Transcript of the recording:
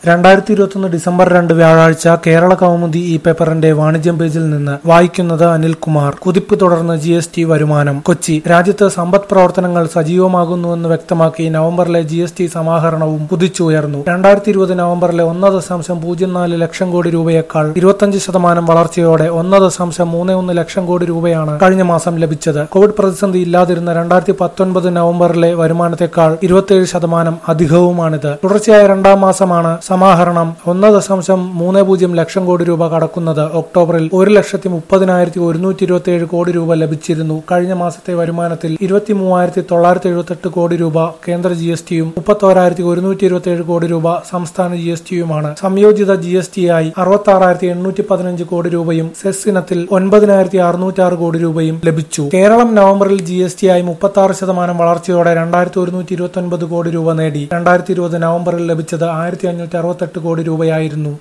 രണ്ടായിരത്തി ഇരുപത്തൊന്ന് ഡിസംബർ രണ്ട് വ്യാഴാഴ്ച കേരള കൗമുദി ഈ പേപ്പറിന്റെ വാണിജ്യം പേജിൽ നിന്ന് വായിക്കുന്നത് അനിൽകുമാർ കുതിപ്പ് തുടർന്ന് ജി എസ് ടി വരുമാനം കൊച്ചി രാജ്യത്ത് സമ്പദ് പ്രവർത്തനങ്ങൾ സജീവമാകുന്നുവെന്ന് വ്യക്തമാക്കി നവംബറിലെ ജി എസ് ടി സമാഹരണവും കുതിച്ചുയർന്നു രണ്ടായിരത്തി ഇരുപത് നവംബറിലെ ഒന്ന് ദശാംശം പൂജ്യം നാല് ലക്ഷം കോടി രൂപയേക്കാൾ ഇരുപത്തഞ്ച് ശതമാനം വളർച്ചയോടെ ഒന്ന് ദശാംശം മൂന്ന് ഒന്ന് ലക്ഷം കോടി രൂപയാണ് കഴിഞ്ഞ മാസം ലഭിച്ചത് കോവിഡ് പ്രതിസന്ധി ഇല്ലാതിരുന്ന രണ്ടായിരത്തി പത്തൊൻപത് നവംബറിലെ വരുമാനത്തെക്കാൾ ഇരുപത്തിയേഴ് ശതമാനം അധികവുമാണിത് തുടർച്ചയായ രണ്ടാം മാസമാണ് സമാഹരണം ഒന്ന് ദശാംശം മൂന്ന് പൂജ്യം ലക്ഷം കോടി രൂപ കടക്കുന്നത് ഒക്ടോബറിൽ ഒരു ലക്ഷത്തി മുപ്പതിനായിരത്തി ഒരുന്നൂറ്റി ഇരുപത്തിയേഴ് കോടി രൂപ ലഭിച്ചിരുന്നു കഴിഞ്ഞ മാസത്തെ വരുമാനത്തിൽ ഇരുപത്തി മൂവായിരത്തി തൊള്ളായിരത്തി എഴുപത്തെട്ട് കോടി രൂപ കേന്ദ്ര ജി എസ് ടിയും മുപ്പത്തോരായിരത്തി ഒരുന്നൂറ്റി ഇരുപത്തിയേഴ് കോടി രൂപ സംസ്ഥാന ജി എസ് ടിയുമാണ് സംയോജിത ജി എസ് ടി ആയി അറുപത്തി ആറായിരത്തി എണ്ണൂറ്റി പതിനഞ്ച് കോടി രൂപയും സെസ് ഇനത്തിൽ ഒൻപതിനായിരത്തി അറുന്നൂറ്റി ആറ് കോടി രൂപയും ലഭിച്ചു കേരളം നവംബറിൽ ജി എസ് ടി ആയി മുപ്പത്തി ആറ് ശതമാനം വളർച്ചയോടെ രണ്ടായിരത്തി ഒരുന്നൂറ്റി ഇരുപത്തി ഒൻപത് കോടി രൂപ നേടി രണ്ടായിരത്തി ഇരുപത് നവംബറിൽ ലഭിച്ചത് ആയിരത്തി അഞ്ഞൂറ്റി അറുപത്തെട്ട് കോടി രൂപയായിരുന്നു